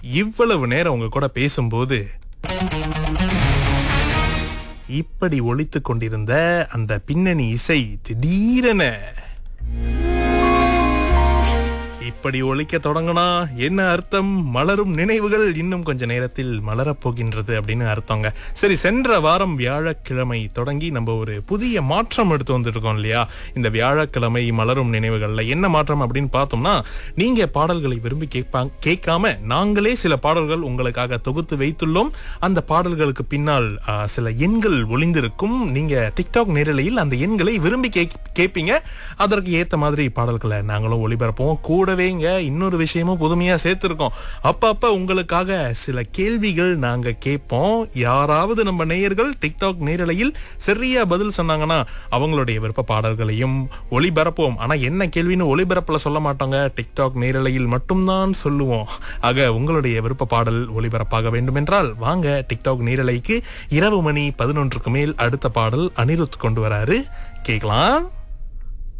இவ்வளவு நேரம் உங்க கூட பேசும்போது இப்படி ஒலித்துக் கொண்டிருந்த அந்த பின்னணி இசை திடீரென இப்படி ஒலிக்க தொடங்கினா என்ன அர்த்தம் மலரும் நினைவுகள் இன்னும் கொஞ்ச நேரத்தில் மலரப் போகின்றது அப்படின்னு அர்த்தங்க சரி சென்ற வாரம் வியாழக்கிழமை தொடங்கி நம்ம ஒரு புதிய மாற்றம் எடுத்து வந்துருக்கோம் இல்லையா இந்த வியாழக்கிழமை மலரும் நினைவுகள்ல என்ன மாற்றம் அப்படின்னு பார்த்தோம்னா நீங்க பாடல்களை விரும்பி கேட்பாங்க கேட்காம நாங்களே சில பாடல்கள் உங்களுக்காக தொகுத்து வைத்துள்ளோம் அந்த பாடல்களுக்கு பின்னால் ஆ, சில எண்கள் ஒளிந்திருக்கும் நீங்க டிக்டாக் நேரலையில் அந்த எண்களை விரும்பி கேக்- கேட்பீங்க அதற்கு ஏத்த மாதிரி பாடல்களை நாங்களும் ஒளிபரப்போம் கூடவேங்க இன்னொரு விஷயமும் புதுமையா சேர்த்திருக்கோம் அப்பப்ப உங்களுக்காக சில கேள்விகள் நாங்க கேட்போம் யாராவது நம்ம நேயர்கள் டிக்டாக் நேரலையில் சரியா பதில் சொன்னாங்கன்னா அவங்களுடைய விருப்ப பாடல்களையும் ஒளிபரப்போம் ஆனா என்ன கேள்வின்னு ஒளிபரப்புல சொல்ல மாட்டோங்க டிக்டாக் நேரலையில் மட்டும்தான் சொல்லுவோம் ஆக உங்களுடைய விருப்ப பாடல் ஒளிபரப்பாக வேண்டும் என்றால் வாங்க டிக்டாக் நேரலைக்கு இரவு மணி பதினொன்றுக்கு மேல் அடுத்த பாடல் அனிருத் கொண்டு வராரு கேட்கலாம்